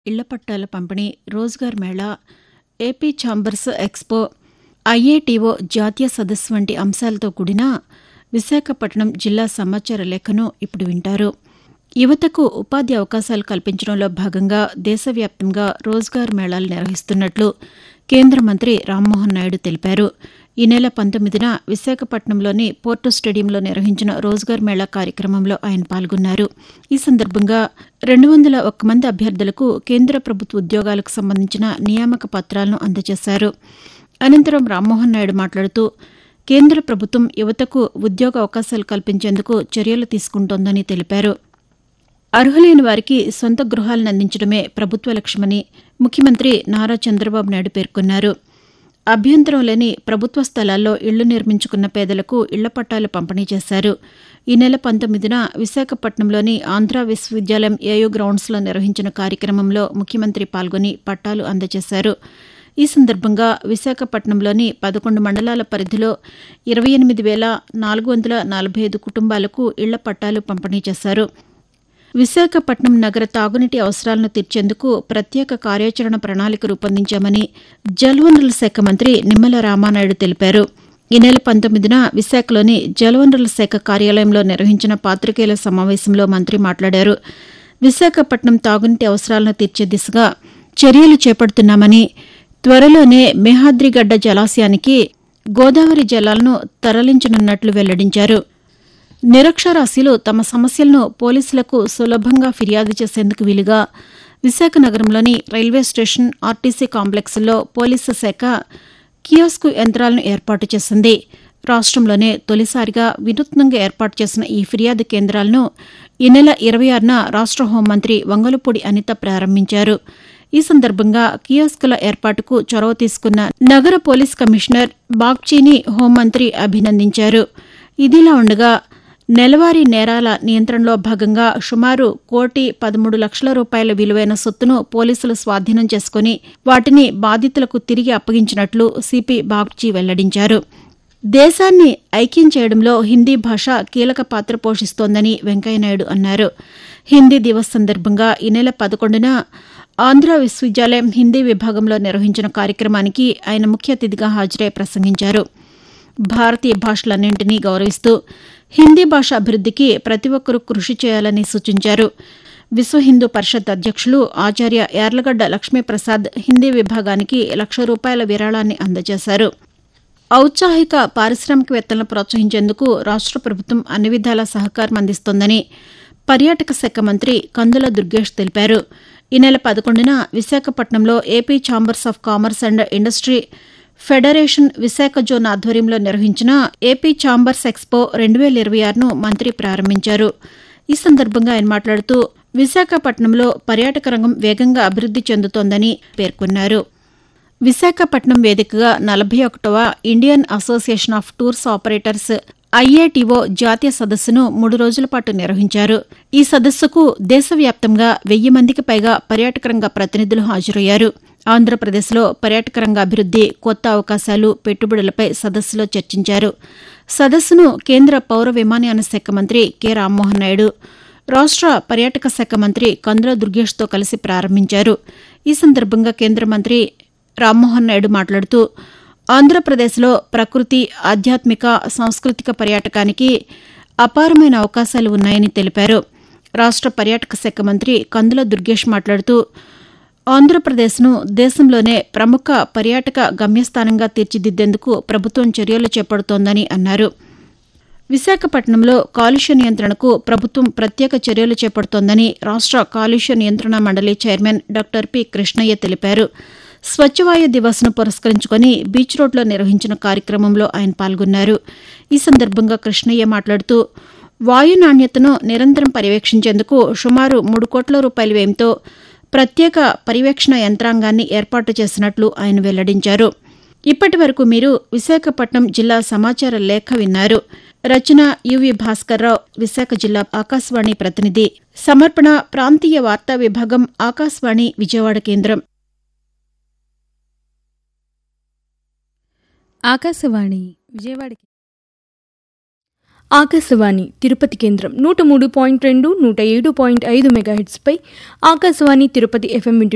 ఇళ్ల పట్టాల పంపిణీ Rozgar Mela AP chambers expo IATO జాతీయ సదస్సు వంటి అంశాలతో కూడిన విశాఖపట్నం జిల్లా సమాచార లేఖను ఇప్పుడు వింటారు యువతకు ఉపాధి అవకాశాలు కల్పించడంలో భాగంగా దేశవ్యాప్తంగా రోజ్గార్ మేళాలు నిర్వహిస్తున్నట్లు కేంద్ర మంత్రి రామ్మోహన్ నాయుడు తెలిపారు ఈ నెల పంతొమ్మిదిన విశాఖపట్నంలోని పోర్టు స్టేడియంలో నిర్వహించిన రోజ్గార్ మేళా కార్యక్రమంలో ఆయన పాల్గొన్నారు ఈ సందర్భంగా రెండు వందల ఒక్క మంది అభ్యర్థులకు కేంద్ర ప్రభుత్వ ఉద్యోగాలకు సంబంధించిన నియామక పత్రాలను అందజేశారు అనంతరం రామ్మోహన్ నాయుడు మాట్లాడుతూ కేంద్ర ప్రభుత్వం యువతకు ఉద్యోగ అవకాశాలు కల్పించేందుకు చర్యలు తీసుకుంటోందని తెలిపారు అర్హులైన వారికి సొంత గృహాలను అందించడమే ప్రభుత్వ లక్ష్యమని ముఖ్యమంత్రి నారా చంద్రబాబు నాయుడు పేర్కొన్నారు అభ్యంతరం లేని ప్రభుత్వ స్థలాల్లో ఇళ్లు నిర్మించుకున్న పేదలకు ఇళ్ల పట్టాలు పంపిణీ చేశారు ఈ నెల పంతొమ్మిదిన విశాఖపట్నంలోని ఆంధ్ర విశ్వవిద్యాలయం ఏయూ గ్రౌండ్స్లో నిర్వహించిన కార్యక్రమంలో ముఖ్యమంత్రి పాల్గొని పట్టాలు అందజేశారు ఈ సందర్భంగా విశాఖపట్నంలోని పదకొండు మండలాల పరిధిలో ఇరవై ఎనిమిది వేల నాలుగు వందల నలభై ఐదు కుటుంబాలకు ఇళ్ల పట్టాలు పంపిణీ చేశారు విశాఖపట్నం నగర తాగునీటి అవసరాలను తీర్చేందుకు ప్రత్యేక కార్యాచరణ ప్రణాళిక రూపొందించామని జలవనరుల శాఖ మంత్రి నిమ్మల రామానాయుడు తెలిపారు ఈ నెల పంతొమ్మిదిన విశాఖలోని జలవనరుల శాఖ కార్యాలయంలో నిర్వహించిన పాతికేయుల సమావేశంలో మంత్రి మాట్లాడారు విశాఖపట్నం తాగునీటి అవసరాలను తీర్చే దిశగా చర్యలు చేపడుతున్నామని త్వరలోనే మేహాద్రిగడ్డ జలాశయానికి గోదావరి జలాలను తరలించనున్నట్లు వెల్లడించారు నిరక్షరాస్యులు తమ సమస్యలను పోలీసులకు సులభంగా ఫిర్యాదు చేసేందుకు వీలుగా విశాఖ నగరంలోని రైల్వే స్టేషన్ ఆర్టీసీ కాంప్లెక్స్లో పోలీసు శాఖ కియోస్కు యంత్రాలను ఏర్పాటు చేసింది రాష్ట్రంలోనే తొలిసారిగా వినూత్నంగా ఏర్పాటు చేసిన ఈ ఫిర్యాదు కేంద్రాలను ఈ నెల ఇరవై ఆరున రాష్ట్ర హోంమంత్రి వంగలపూడి అనిత ప్రారంభించారు ఈ సందర్భంగా కియోస్కుల ఏర్పాటుకు చొరవ తీసుకున్న నగర పోలీస్ కమిషనర్ బాగ్చీని హోంమంత్రి అభినందించారు ఇదిలా ఉండగా నెలవారీ నేరాల నియంత్రణలో భాగంగా సుమారు కోటి పదమూడు లక్షల రూపాయల విలువైన సొత్తును పోలీసులు స్వాధీనం చేసుకుని వాటిని బాధితులకు తిరిగి అప్పగించినట్లు సిపి బాగ్చి వెల్లడించారు దేశాన్ని ఐక్యం చేయడంలో హిందీ భాష కీలక పాత్ర పోషిస్తోందని వెంకయ్యనాయుడు అన్నారు హిందీ దివస్ సందర్భంగా ఈ నెల పదకొండున ఆంధ్ర విశ్వవిద్యాలయం హిందీ విభాగంలో నిర్వహించిన కార్యక్రమానికి ఆయన ముఖ్య అతిథిగా హాజరై ప్రసంగించారు భారతీయ భాషలన్నింటినీ గౌరవిస్తూ హిందీ భాష అభివృద్దికి ప్రతి ఒక్కరూ కృషి చేయాలని సూచించారు విశ్వ హిందూ పరిషత్ అధ్యక్షులు ఆచార్య యార్లగడ్డ లక్ష్మీప్రసాద్ హిందీ విభాగానికి లక్ష రూపాయల విరాళాన్ని అందజేశారు ఔత్సాహిక పారిశ్రామికవేత్తలను ప్రోత్సహించేందుకు రాష్ట్ర ప్రభుత్వం అన్ని విధాలా సహకారం అందిస్తోందని పర్యాటక శాఖ మంత్రి కందుల దుర్గేష్ తెలిపారు ఈ నెల పదకొండున విశాఖపట్నంలో AP chambers of commerce and industry federation Visakha zone ఆధ్వర్యంలో నిర్వహించిన ఏపీ ఛాంబర్స్ ఎక్స్పో రెండు వేల ఇరవై ఆరును మంత్రి ప్రారంభించారు ఈ సందర్భంగా ఆయన మాట్లాడుతూ విశాఖపట్నంలో పర్యాటక రంగం వేగంగా అభివృద్ది చెందుతోందని పేర్కొన్నారు విశాఖపట్నం వేదికగా నలభై ఒకటవ Indian association of tours operators IATO జాతీయ సదస్సును మూడు రోజుల పాటు నిర్వహించారు ఈ సదస్సుకు దేశవ్యాప్తంగా వెయ్యి మందికి పైగా పర్యాటక రంగ ప్రతినిధులు హాజరయ్యారు ఆంధ్రప్రదేశ్లో పర్యాటక రంగ అభివృద్ది కొత్త అవకాశాలు పెట్టుబడులపై సదస్సులో చర్చించారు సదస్సును కేంద్ర పౌర విమానయాన శాఖ మంత్రి కె రామ్మోహన్ నాయుడు రాష్ట్ర పర్యాటక శాఖ మంత్రి కందుల దుర్గేష్తో కలిసి ప్రారంభించారు ఈ సందర్భంగా కేంద్ర మంత్రి రామ్మోహన్ నాయుడు మాట్లాడుతూ ఆంధ్రప్రదేశ్లో ప్రకృతి ఆధ్యాత్మిక సాంస్కృతిక పర్యాటకానికి అపారమైన అవకాశాలు ఉన్నాయని తెలిపారు రాష్ట్ర పర్యాటక శాఖ మంత్రి కందుల దుర్గేష్ మాట్లాడుతూ ఆంధ్రప్రదేశ్ను దేశంలోనే ప్రముఖ పర్యాటక గమ్యస్థానంగా తీర్చిదిద్దేందుకు ప్రభుత్వం చర్యలు చేపడుతోందని అన్నారు విశాఖపట్నంలో కాలుష్య నియంత్రణకు ప్రభుత్వం ప్రత్యేక చర్యలు చేపడుతోందని రాష్ట్ర కాలుష్య నియంత్రణ మండలి చైర్మన్ డాక్టర్ పి కృష్ణయ్య తెలిపారు స్వచ్ఛవాయు దివస్ను పురస్కరించుకుని బీచ్ రోడ్లో నిర్వహించిన కార్యక్రమంలో ఆయన పాల్గొన్నారు ఈ సందర్భంగా కృష్ణయ్య మాట్లాడుతూ వాయు నాణ్యతను నిరంతరం పర్యవేక్షించేందుకు సుమారు మూడు కోట్ల రూపాయల వ్యయంతో ప్రత్యేక పర్యవేక్షణ యంత్రాంగాన్ని ఏర్పాటు చేసినట్లు ఆయన వెల్లడించారు ఇప్పటి వరకు మీరు విశాఖపట్నం జిల్లా సమాచార లేఖ విన్నారు రచన యువి భాస్కర్రావు విశాఖ జిల్లా ఆకాశవాణి ప్రతినిధి సమర్పణ ప్రాంతీయ వార్తా విభాగం ఆకాశవాణి విజయవాడ కేంద్రం ఆకాశవాణి విజయవాడ ఆకాశవాణి తిరుపతి కేంద్రం నూట మూడు పాయింట్ రెండు నూట ఏడు పాయింట్ ఐదు మెగాహెట్స్పై ఆకాశవాణి తిరుపతి ఎఫ్ఎం వింటున్నారు